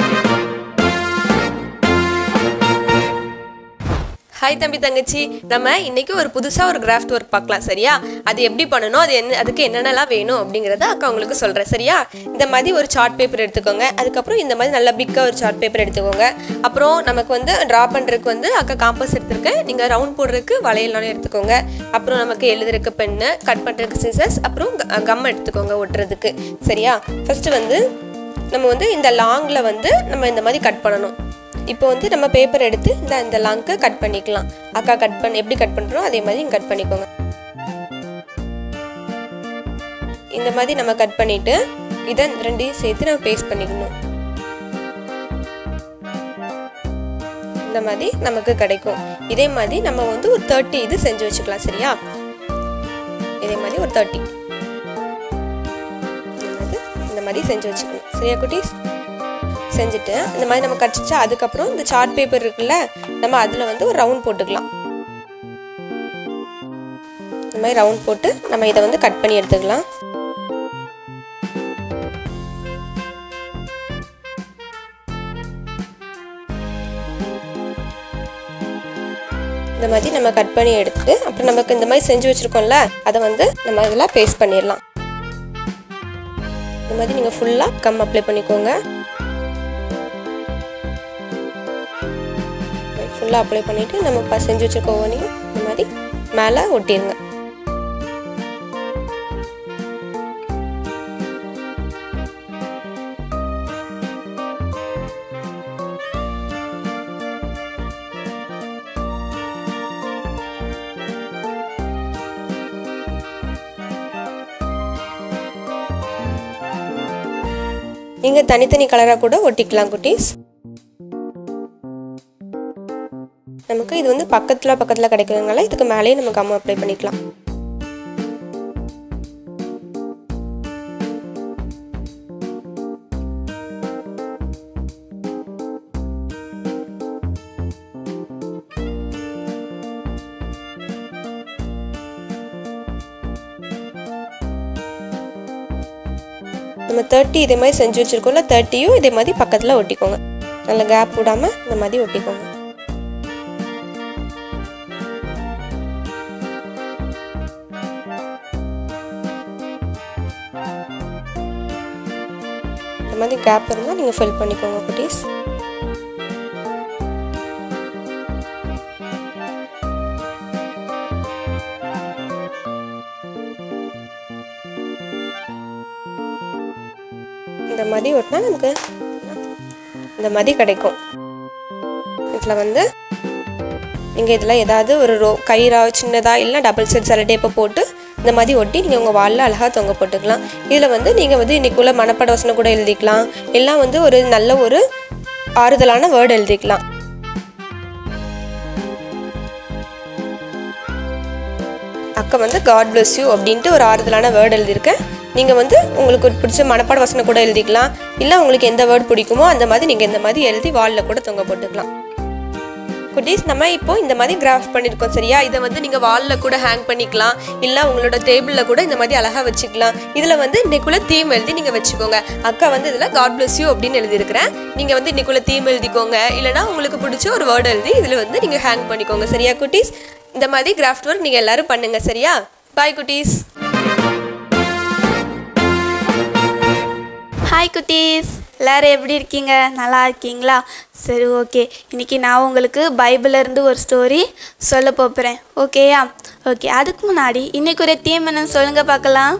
ஹாய் தம்பி தங்கச்சி நம்ம இன்னைக்கு ஒரு புதுசாக ஒரு கிராஃப்ட் ஒர்க் பார்க்கலாம் சரியா அது எப்படி பண்ணணும் அது என்ன அதுக்கு என்னென்னலாம் வேணும் அப்படிங்கிறத அக்கா உங்களுக்கு சொல்கிறேன் சரியா இந்த மாதிரி ஒரு சார்ட் பேப்பர் எடுத்துக்கோங்க அதுக்கப்புறம் இந்த மாதிரி நல்லா பிக்காக ஒரு சார்ட் பேப்பர் எடுத்துக்கோங்க அப்புறம் நமக்கு வந்து ட்ரா பண்ணுறதுக்கு வந்து அக்கா காம்பஸ் எடுத்திருக்கேன் நீங்கள் ரவுண்ட் போடுறதுக்கு வளையலாம் எடுத்துக்கோங்க அப்புறம் நமக்கு எழுதுறதுக்கு பென்னு கட் பண்ணுறதுக்கு சிசர்ஸ் அப்புறம் கம் எடுத்துக்கோங்க ஒட்டுறதுக்கு சரியா ஃபஸ்ட்டு வந்து நம்ம வந்து இந்த லாங்கில் வந்து நம்ம இந்த மாதிரி கட் பண்ணணும் இப்போ வந்து நம்ம பேப்பர் எடுத்து இந்த இந்த லாங்க்கு கட் பண்ணிக்கலாம் அக்கா கட் பண்ண எப்படி கட் பண்ணுறோம் அதே மாதிரி கட் பண்ணிக்கோங்க இந்த மாதிரி நம்ம கட் பண்ணிட்டு இதை ரெண்டையும் சேர்த்து நம்ம பேஸ்ட் பண்ணிக்கணும் இந்த மாதிரி நமக்கு கிடைக்கும் இதே மாதிரி நம்ம வந்து ஒரு தேர்ட்டி இது செஞ்சு வச்சுக்கலாம் சரியா இதே மாதிரி ஒரு தேர்ட்டி இந்த மாதிரி செஞ்சு வச்சுக்கணும் சரியா குட்டீஸ் செஞ்சுட்டு இந்த மாதிரி நம்ம கடிச்சிச்சா அதுக்கப்புறம் இந்த சார்ட் பேப்பர் இருக்குல்ல நம்ம அதில் வந்து ஒரு ரவுண்ட் போட்டுக்கலாம் இந்த மாதிரி ரவுண்ட் போட்டு நம்ம இதை வந்து கட் பண்ணி எடுத்துக்கலாம் இந்த மாதிரி நம்ம கட் பண்ணி எடுத்துட்டு அப்புறம் நமக்கு இந்த மாதிரி செஞ்சு வச்சுருக்கோம்ல அதை வந்து நம்ம இதில் பேஸ்ட் பண்ணிடலாம் இந்த மாதிரி நீங்கள் ஃபுல்லாக கம் அப்ளை பண்ணிக்கோங்க ஃபுல்லாக அப்ளை பண்ணிவிட்டு நம்ம இப்போ செஞ்சு வச்சுருக்க ஒவ்வொன்றையும் இந்த மாதிரி மேலே ஒட்டிடுங்க நீங்கள் தனித்தனி கலராக கூட ஒட்டிக்கலாம் குட்டீஸ் நமக்கு இது வந்து பக்கத்தில் பக்கத்தில் கிடைக்கிறதுனால இதுக்கு மேலேயே நம்ம கம் அப்ளை பண்ணிக்கலாம் நம்ம தேர்ட்டி இதே மாதிரி செஞ்சு வச்சுருக்கோம்ல தேர்ட்டியும் இதே மாதிரி பக்கத்தில் ஒட்டிக்கோங்க நல்ல கேப் விடாமல் இந்த மாதிரி ஒட்டிக்கோங்க இந்த மாதிரி கேப் இருந்தால் நீங்கள் ஃபில் பண்ணிக்கோங்க குட்டீஸ் மதி ஒட்டினா நமக்கு இந்த மதி கிடைக்கும் இதில் வந்து நீங்கள் இதில் ஏதாவது ஒரு ரோ கயிறா சின்னதாக இல்லை டபுள் செட் செல டேப்பை போட்டு இந்த மாதிரி ஒட்டி நீங்கள் உங்கள் வாலில் அழகாக தொங்க போட்டுக்கலாம் இதில் வந்து நீங்கள் வந்து இன்னைக்குள்ள மனப்பாட வசனம் கூட எழுதிக்கலாம் எல்லாம் வந்து ஒரு நல்ல ஒரு ஆறுதலான வேர்டு எழுதிக்கலாம் அக்கா வந்து காட் bless யூ அப்படின்ட்டு ஒரு ஆறுதலான வேர்டு எழுதியிருக்கேன் நீங்கள் வந்து உங்களுக்கு பிடிச்ச மனப்பாட வசனம் கூட எழுதிக்கலாம் இல்லை உங்களுக்கு எந்த வேர்டு பிடிக்குமோ அந்த மாதிரி நீங்கள் இந்த மாதிரி எழுதி வாலில் கூட தொங்க போட்டுக்கலாம் குட்டீஸ் நம்ம இப்போ இந்த மாதிரி கிராஃப்ட் பண்ணியிருக்கோம் சரியா இதை வந்து நீங்கள் வாலில் கூட ஹேங் பண்ணிக்கலாம் இல்லை உங்களோட டேபிளில் கூட இந்த மாதிரி அழகாக வச்சுக்கலாம் இதில் வந்து இன்னைக்குள்ள தீம் எழுதி நீங்கள் வச்சுக்கோங்க அக்கா வந்து இதில் காட் bless யூ அப்படின்னு எழுதியிருக்கிறேன் நீங்கள் வந்து இன்னைக்குள்ள தீம் எழுதிக்கோங்க இல்லைனா உங்களுக்கு பிடிச்ச ஒரு வேர்டு எழுதி இதில் வந்து நீங்கள் ஹேங் பண்ணிக்கோங்க சரியா குட்டீஸ் இந்த மாதிரி கிராஃப்ட் ஒர்க் நீங்கள் எல்லாரும் பண்ணுங்க சரியா பாய் குட்டீஸ் ஹாய் குட்டீஸ் எல்லாரும் எப்படி இருக்கீங்க நல்லா இருக்கீங்களா சரி ஓகே இன்னைக்கு நான் உங்களுக்கு பைபிள்ல இருந்து ஒரு ஸ்டோரி சொல்ல போகிறேன் ஓகேயா ஓகே அதுக்கு முன்னாடி இன்னைக்கு ஒரு தீம் என்னன்னு சொல்லுங்க பார்க்கலாம்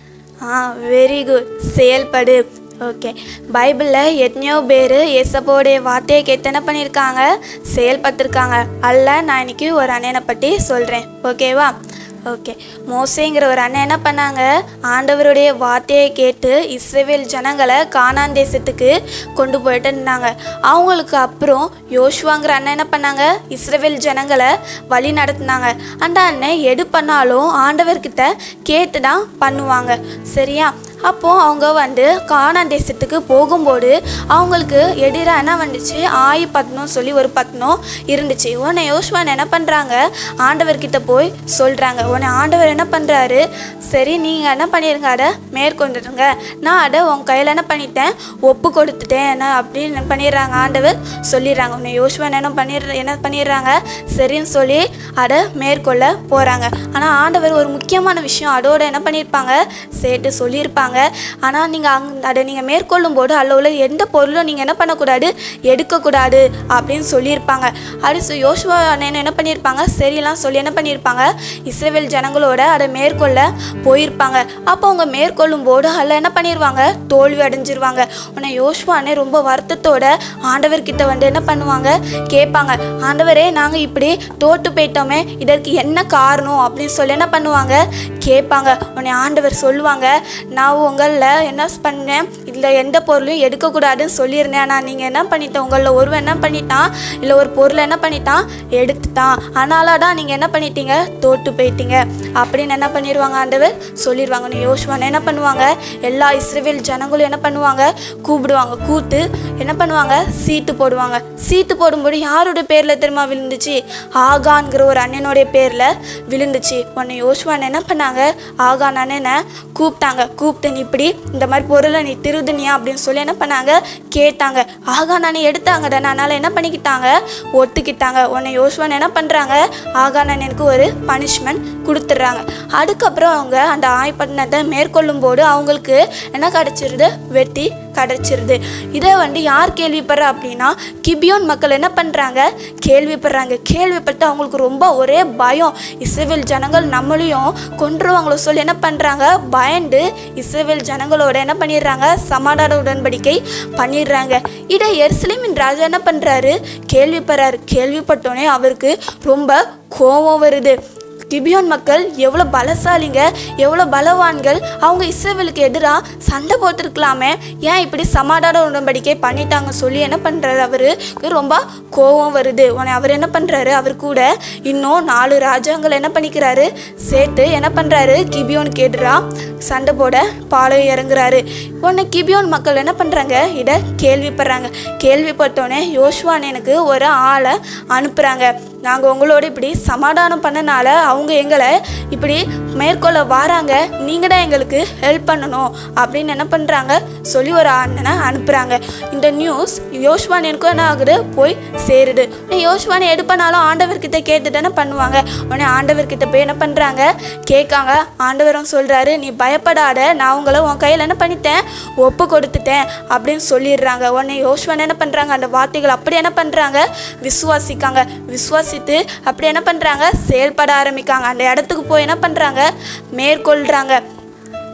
ஆ வெரி குட் செயல்படு ஓகே பைபிளில் எத்தனையோ பேர் ஏசப்போடைய வார்த்தையை கேட்டு என்ன பண்ணியிருக்காங்க செயல்பட்டிருக்காங்க அல்ல நான் இன்னைக்கு ஒரு அண்ணனை பற்றி சொல்கிறேன் ஓகேவா ஓகே மோசேங்கிற ஒரு அண்ணன் என்ன பண்ணாங்க ஆண்டவருடைய வார்த்தையை கேட்டு இஸ்ரேவேல் ஜனங்களை கானான் தேசத்துக்கு கொண்டு போயிட்டு இருந்தாங்க அவங்களுக்கு அப்புறம் யோசுவாங்கிற அண்ணன் என்ன பண்ணாங்க இஸ்ரேவேல் ஜனங்களை வழி நடத்தினாங்க அந்த அண்ணன் எது பண்ணாலும் ஆண்டவர்கிட்ட கேட்டு தான் பண்ணுவாங்க சரியா அப்போது அவங்க வந்து கானான் தேசத்துக்கு போகும்போது அவங்களுக்கு எதிராக என்ன வந்துச்சு ஆயி பத்னம் சொல்லி ஒரு பத்னம் இருந்துச்சு உடனே யோசுவான் என்ன பண்ணுறாங்க ஆண்டவர்கிட்ட போய் சொல்கிறாங்க உடனே ஆண்டவர் என்ன பண்ணுறாரு சரி நீங்கள் என்ன பண்ணிடுங்க அதை மேற்கொண்டுடுங்க நான் அதை உன் கையில் என்ன பண்ணிட்டேன் ஒப்பு கொடுத்துட்டேன் என்ன அப்படின்னு பண்ணிடுறாங்க ஆண்டவர் சொல்லிடுறாங்க உன்னை யோசுவான் என்ன பண்ணிடுற என்ன பண்ணிடுறாங்க சரின்னு சொல்லி அதை மேற்கொள்ள போகிறாங்க ஆனால் ஆண்டவர் ஒரு முக்கியமான விஷயம் அதோட என்ன பண்ணியிருப்பாங்க சேர்த்து சொல்லியிருப்பாங்க ஆனால் நீங்கள் அங் அதை நீங்கள் மேற்கொள்ளும் போது அதில் உள்ள எந்த பொருளும் நீங்கள் என்ன பண்ணக்கூடாது எடுக்கக்கூடாது அப்படின்னு சொல்லியிருப்பாங்க அடுத்து யோசுவா அண்ணன் என்ன பண்ணியிருப்பாங்க சரியெல்லாம் சொல்லி என்ன பண்ணியிருப்பாங்க இஸ்ரேல் ஜனங்களோட அதை மேற்கொள்ள போயிருப்பாங்க அப்போ அவங்க மேற்கொள்ளும் போது அதில் என்ன பண்ணிடுவாங்க தோல்வி அடைஞ்சிருவாங்க உன்னை யோசுவா அண்ணன் ரொம்ப வருத்தத்தோட ஆண்டவர்கிட்ட வந்து என்ன பண்ணுவாங்க கேட்பாங்க ஆண்டவரே நாங்கள் இப்படி தோட்டு போயிட்டோமே இதற்கு என்ன காரணம் அப்படின்னு சொல்லி என்ன பண்ணுவாங்க கேட்பாங்க உன்னை ஆண்டவர் சொல்லுவாங்க நான் உங்களில் என்ன பண்ணேன் இதில் எந்த பொருளையும் எடுக்கக்கூடாதுன்னு சொல்லியிருந்தேன் ஆனால் நீங்கள் என்ன பண்ணிட்டேன் உங்களில் ஒருவன் என்ன பண்ணிட்டான் இல்லை ஒரு பொருளை என்ன பண்ணிட்டான் எடுத்துட்டான் அதனால தான் நீங்கள் என்ன பண்ணிட்டீங்க தோட்டு போயிட்டீங்க அப்படின்னு என்ன பண்ணிடுவாங்க ஆண்டவர் சொல்லிடுவாங்க நீ யோசுவான் என்ன பண்ணுவாங்க எல்லா இஸ்ரேல் ஜனங்களும் என்ன பண்ணுவாங்க கூப்பிடுவாங்க கூட்டு என்ன பண்ணுவாங்க சீட்டு போடுவாங்க சீட்டு போடும்போது யாரோட பேரில் தெரியுமா விழுந்துச்சு ஆகான்கிற ஒரு அண்ணனுடைய பேரில் விழுந்துச்சு உன்னை யோசுவான் என்ன பண்ணாங்க ஆகான் அண்ணனை கூப்பிட்டாங்க கூப்பிட்டு நீ இப்படி இந்த மாதிரி பொருளை நீ திருதுனியா அப்படின்னு சொல்லி என்ன பண்ணாங்க கேட்டாங்க ஆகான் அண்ணன் எடுத்தாங்கடா அதனால் என்ன பண்ணிக்கிட்டாங்க ஒத்துக்கிட்டாங்க உன்னை யோசுவான் என்ன பண்ணுறாங்க ஆகான் அண்ணனுக்கு ஒரு பனிஷ்மெண்ட் கொடுத்துட்றாங்க அதுக்கப்புறம் அவங்க அந்த ஆய்ப்பட்டினத்தை மேற்கொள்ளும் போது அவங்களுக்கு என்ன கிடச்சிருது வெட்டி கிடச்சிருது இதை வந்து யார் கேள்விப்படுறா அப்படின்னா கிபியோன் மக்கள் என்ன பண்ணுறாங்க கேள்விப்படுறாங்க கேள்விப்பட்டு அவங்களுக்கு ரொம்ப ஒரே பயம் இஸ்ரேல் ஜனங்கள் நம்மளையும் கொன்றுவாங்களோ சொல்லி என்ன பண்ணுறாங்க பயந்து இஸ்ரேல் ஜனங்களோட என்ன பண்ணிடுறாங்க சமாதான உடன்படிக்கை பண்ணிடுறாங்க இதை எருசலேமின் ராஜா என்ன பண்ணுறாரு கேள்விப்படுறாரு கேள்விப்பட்டோன்னே அவருக்கு ரொம்ப கோபம் வருது கிபியோன் மக்கள் எவ்வளோ பலசாலிங்க எவ்வளோ பலவான்கள் அவங்க இஸ்ரேலுக்கு எதிராக சண்டை போட்டிருக்கலாமே ஏன் இப்படி சமாதான உடன்படிக்கை பண்ணிட்டாங்க சொல்லி என்ன பண்ணுறாரு அவருக்கு ரொம்ப கோபம் வருது உடனே அவர் என்ன பண்ணுறாரு அவர் கூட இன்னும் நாலு ராஜாங்கள் என்ன பண்ணிக்கிறாரு சேர்த்து என்ன பண்ணுறாரு கிபியோனுக்கு எதிராக சண்டை போட பாளையம் இறங்குறாரு உடனே கிபியோன் மக்கள் என்ன பண்ணுறாங்க இதை கேள்விப்படுறாங்க கேள்விப்பட்டோன்னே யோசுவான் எனக்கு ஒரு ஆளை அனுப்புகிறாங்க நாங்கள் உங்களோட இப்படி சமாதானம் பண்ணனால அவங்க எங்களை இப்படி மேற்கொள்ள வாராங்க நீங்கள் தான் எங்களுக்கு ஹெல்ப் பண்ணணும் அப்படின்னு என்ன பண்ணுறாங்க சொல்லி ஒரு அண்ணனை அனுப்புகிறாங்க இந்த நியூஸ் யோசுவான் எனக்கும் என்ன ஆகுது போய் சேருது உடனே யோசுவான் எது பண்ணாலும் ஆண்டவர்கிட்ட கேட்டு தானே பண்ணுவாங்க உடனே ஆண்டவர்கிட்ட போய் என்ன பண்ணுறாங்க கேட்காங்க ஆண்டவரும் சொல்கிறாரு நீ பயப்படாத நான் உங்களை உன் கையில் என்ன பண்ணிட்டேன் ஒப்பு கொடுத்துட்டேன் அப்படின்னு சொல்லிடுறாங்க உடனே யோசுவான் என்ன பண்ணுறாங்க அந்த வார்த்தைகள் அப்படி என்ன பண்ணுறாங்க விசுவாசிக்காங்க விசுவாசித்து அப்படி என்ன பண்ணுறாங்க செயல்பட ஆரம்பிக்காங்க அந்த இடத்துக்கு போய் என்ன பண்ணுறாங்க மேற்கொள்கிறாங்க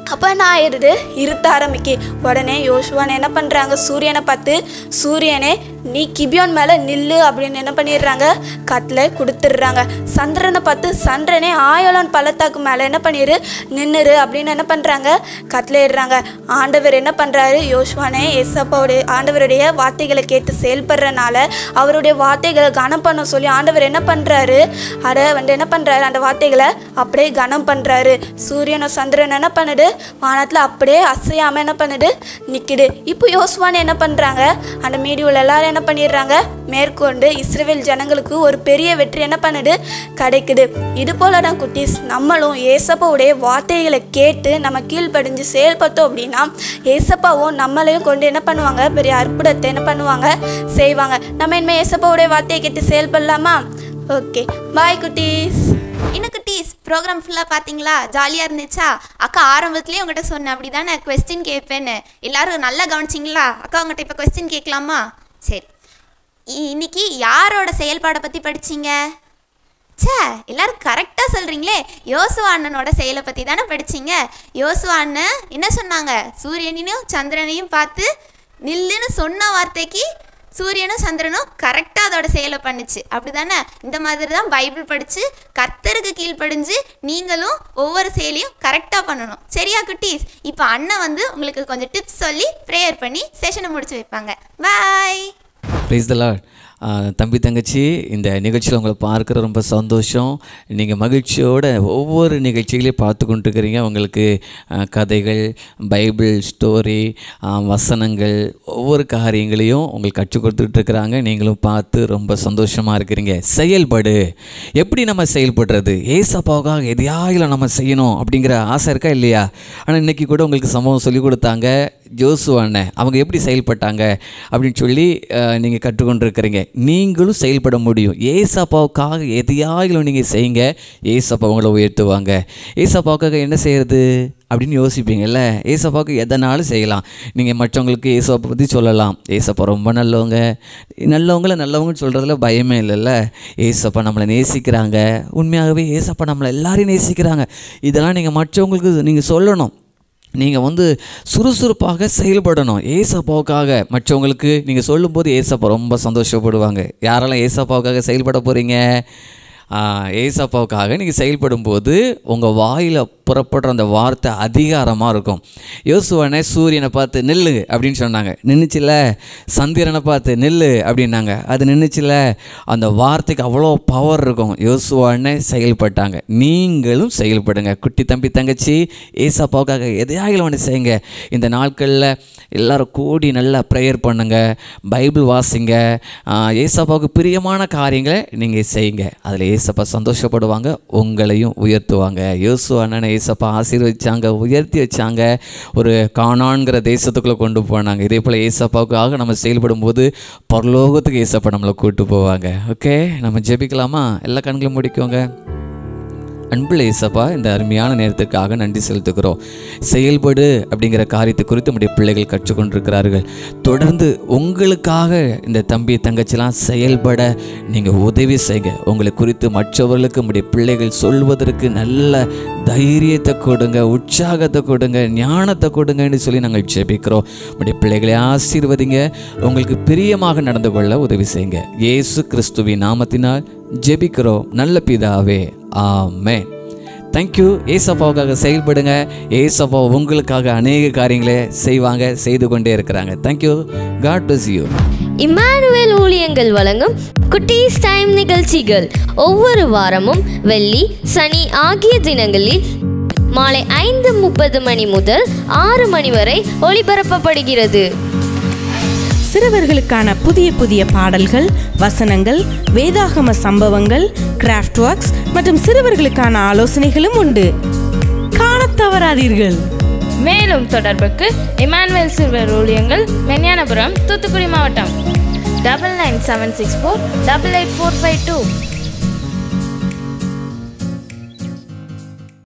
அப்போ என்ன ஆயிடுது இருட்ட ஆரம்பிக்கு உடனே யோசுவான் என்ன பண்ணுறாங்க சூரியனை பார்த்து சூரியனே நீ கிபியோன் மேலே நில்லு அப்படின்னு என்ன பண்ணிடுறாங்க கட்டில் கொடுத்துட்றாங்க சந்திரனை பார்த்து சந்திரனே ஆயோலன் பள்ளத்தாக்கு மேலே என்ன பண்ணிடு நின்னுரு அப்படின்னு என்ன பண்ணுறாங்க கட்டில் இடுறாங்க ஆண்டவர் என்ன பண்ணுறாரு யோசுவானே எசப்பாவுடைய ஆண்டவருடைய வார்த்தைகளை கேட்டு செயல்படுறனால அவருடைய வார்த்தைகளை கனம் பண்ண சொல்லி ஆண்டவர் என்ன பண்ணுறாரு அட வந்து என்ன பண்ணுறாரு அந்த வார்த்தைகளை அப்படியே கனம் பண்ணுறாரு சூரியனும் சந்திரன் என்ன பண்ணுது வானத்தில் அப்படியே அசையாமல் என்ன பண்ணுது நிற்குது இப்போ யோசுவான் என்ன பண்ணுறாங்க அந்த மீடியோவில் எல்லாரும் என்ன பண்ணிடுறாங்க மேற்கொண்டு இஸ்ரேல் ஜனங்களுக்கு ஒரு பெரிய வெற்றி என்ன பண்ணுது கிடைக்குது இது போல தான் குட்டீஸ் நம்மளும் ஏசப்பாவுடைய வார்த்தைகளை கேட்டு நம்ம கீழ்ப்படிஞ்சு செயல்பட்டோம் அப்படின்னா ஏசப்பாவும் நம்மளையும் கொண்டு என்ன பண்ணுவாங்க பெரிய அற்புதத்தை என்ன பண்ணுவாங்க செய்வாங்க நம்ம இனிமேல் ஏசப்பாவுடைய வார்த்தையை கேட்டு செயல்படலாமா ஓகே பாய் குட்டீஸ் என்ன குட்டீஸ் ப்ரோக்ராம் ஃபுல்லாக பார்த்தீங்களா ஜாலியாக இருந்துச்சா அக்கா ஆரம்பத்துலேயே உங்கள்கிட்ட சொன்னேன் அப்படி தானே கொஸ்டின் கேட்பேன்னு எல்லாரும் நல்லா கவனிச்சிங்களா அக்கா உங்கள்கிட்ட இப்போ கொஸ்டின் கேட்கலாமா சரி இ- இன்னைக்கு யாரோட செயல்பாடை பற்றி படிச்சீங்க ச்சே எல்லாரும் கரெக்டாக சொல்கிறீங்களே யோசுவா அண்ணனோட செயலை பற்றி தானே படிச்சீங்க யோசுவா அண்ணன் என்ன சொன்னாங்க சூரியனையும் சந்திரனையும் பார்த்து நில்லுன்னு சொன்ன வார்த்தைக்கு சூரியனும் சந்திரனும் கரெக்டாக அதோட செயலை பண்ணுச்சு அப்படி தானே இந்த மாதிரி தான் பைபிள் படித்து கர்த்தருக்கு கீழ்ப்படிஞ்சு நீங்களும் ஒவ்வொரு செயலையும் கரெக்டாக பண்ணணும் சரியா குட்டீஸ் இப்போ அண்ணன் வந்து உங்களுக்கு கொஞ்சம் டிப்ஸ் சொல்லி ப்ரேயர் பண்ணி செஷனை முடிச்சு வைப்பாங்க பாய் ப்ரைஸ் த லார்ட் தம்பி தங்கச்சி இந்த நிகழ்ச்சியில் உங்களை பார்க்குற ரொம்ப சந்தோஷம் நீங்கள் மகிழ்ச்சியோட ஒவ்வொரு நிகழ்ச்சிகளையும் பார்த்து கொண்டிருக்கிறீங்க உங்களுக்கு ஆ, கதைகள் பைபிள் ஸ்டோரி ஆ, வசனங்கள் ஒவ்வொரு காரியங்களையும் உங்களுக்கு கற்றுக் கொடுத்துட்டு இருக்கிறாங்க நீங்களும் பார்த்து ரொம்ப சந்தோஷமாக இருக்கிறீங்க செயல்படு எப்படி நம்ம செயல்படுறது ஏசப்பாவுக்காக எதையாயிலும் நம்ம செய்யணும் அப்படிங்கிற ஆசை இருக்கா இல்லையா ஆனால் இன்றைக்கி கூட உங்களுக்கு சம்பவம் சொல்லி கொடுத்தாங்க ஜோசுவா அண்ணன் அவங்க எப்படி செயல்பட்டாங்க அப்படின்னு சொல்லி நீங்கள் கற்றுக்கொண்டிருக்கிறீங்க நீங்களும் செயல்பட முடியும் ஏசப்பாவுக்காக எதையாயிலும் நீங்கள் செய்யுங்க ஏசப்பா உங்களை உயர்த்துவாங்க ஏசப்பாவுக்காக என்ன செய்யறது அப்படின்னு யோசிப்பீங்கல்ல ஏசப்பாவுக்கு எதனாலும் செய்யலாம் நீங்கள் மற்றவங்களுக்கு ஏசப்பா பற்றி சொல்லலாம் ஏசப்பா ரொம்ப நல்லவங்க நல்லவங்கள நல்லவங்கன்னு சொல்கிறதுல பயமே இல்லைல்ல ஏசப்பா நம்மளை நேசிக்கிறாங்க உண்மையாகவே ஏசப்பா நம்மளை எல்லாரையும் நேசிக்கிறாங்க இதெல்லாம் நீங்கள் மற்றவங்களுக்கு நீங்கள் சொல்லணும் நீங்கள் வந்து சுறுசுறுப்பாக செயல்படணும் ஏசப்பாவுக்காக மற்றவங்களுக்கு நீங்கள் சொல்லும்போது ஏசப்பா ரொம்ப சந்தோஷப்படுவாங்க யாரெல்லாம் ஏசப்பாவுக்காக செயல்பட போகிறீங்க ஏசப்பாவுக்காக நீங்கள் செயல்படும்போது உங்கள் வாயில் புறப்படுற அந்த வார்த்தை அதிகாரமாக இருக்கும் யோசுவனே சூரியனை பார்த்து நில்லு அப்படின்னு சொன்னாங்க நின்றுச்சுல சந்திரனை பார்த்து நில்லு அப்படின்னாங்க அது நின்றுச்சுல அந்த வார்த்தைக்கு அவ்வளோ பவர் இருக்கும் யோசுவானே செயல்பட்டாங்க நீங்களும் செயல்படுங்க குட்டி தம்பி தங்கச்சி ஏசப்பாவுக்காக எதையாகிலும் ஒன்று செய்யுங்க இந்த நாட்களில் எல்லாரும் கூடி நல்லா ப்ரேயர் பண்ணுங்க பைபிள் வாசிங்க ஆஹ், ஏசப்பாவுக்கு பிரியமான காரியங்களை நீங்கள் செய்யுங்க அதில் ஏசப்பா சந்தோஷப்படுவாங்க உங்களையும் உயர்த்துவாங்க யோசு அண்ணனை ஏசப்பா ஆசீர்வதிச்சாங்க உயர்த்தி வச்சாங்க ஒரு காணான்கிற தேசத்துக்குள்ளே கொண்டு போனாங்க இதே போல் ஏசப்பாவுக்காக நம்ம செயல்படும் போது பரலோகத்துக்கு ஏசப்பா நம்மளை கூட்டு போவாங்க ஓகே நம்ம ஜெபிக்கலாமா எல்லா கண்களும் முடிக்கோங்க அன்புள்ள இசப்பா இந்த அருமையான நேரத்துக்காக நன்றி செலுத்துகிறோம் செயல்படு அப்படிங்கிற காரியத்தை குறித்து நம்முடைய பிள்ளைகள் கற்றுக்கொண்டிருக்கிறார்கள் தொடர்ந்து உங்களுக்காக இந்த தம்பி தங்கச்சிலாம் செயல்பட நீங்கள் உதவி செய்யுங்க உங்களை குறித்து மற்றவர்களுக்கு நம்முடைய பிள்ளைகள் சொல்வதற்கு நல்ல தைரியத்தை கொடுங்க உற்சாகத்தை கொடுங்க ஞானத்தை கொடுங்கன்னு சொல்லி நாங்கள் ஜெபிக்கிறோம் நம்முடைய பிள்ளைகளை ஆசீர்வதிங்க உங்களுக்கு பிரியமாக நடந்து கொள்ள உதவி செய்யுங்க இயேசு கிறிஸ்துவின் நாமத்தினால் ஜெபிக்கிறோம் நல்ல பிதாவே ஆமென் தேங்க்யூ ஏசப்பாவுக்காக செயல்படுங்க ஏசப்பா உங்களுக்காக அநேக காரியங்களை செய்வாங்க செய்து கொண்டே இருக்கிறாங்க thank you God bless you Immanuel ஊழியங்கள் வழங்கும் குட்டீஸ் டைம் நிகழ்ச்சிகள் ஒவ்வொரு வாரமும் வெள்ளி சனி ஆகிய தினங்களில் மாலை ஐந்து முப்பது மணி முதல் ஆறு மணி வரை ஒளிபரப்பப்படுகிறது சிறுவர்களுக்கான புதிய புதிய பாடல்கள் வசனங்கள் வேதாகம சம்பவங்கள் கிராஃப்ட் ஒர்க்ஸ் மற்றும் சிறுவர்களுக்கான ஆலோசனைகளும் உண்டு காணத் தவறாதீர்கள் மேலும் தொடர்புக்கு இமானுவேல் சிறுவர் ஊழியங்கள் மென்யானபுரம் தூத்துக்குடி மாவட்டம் double nine seven six four double eight four five two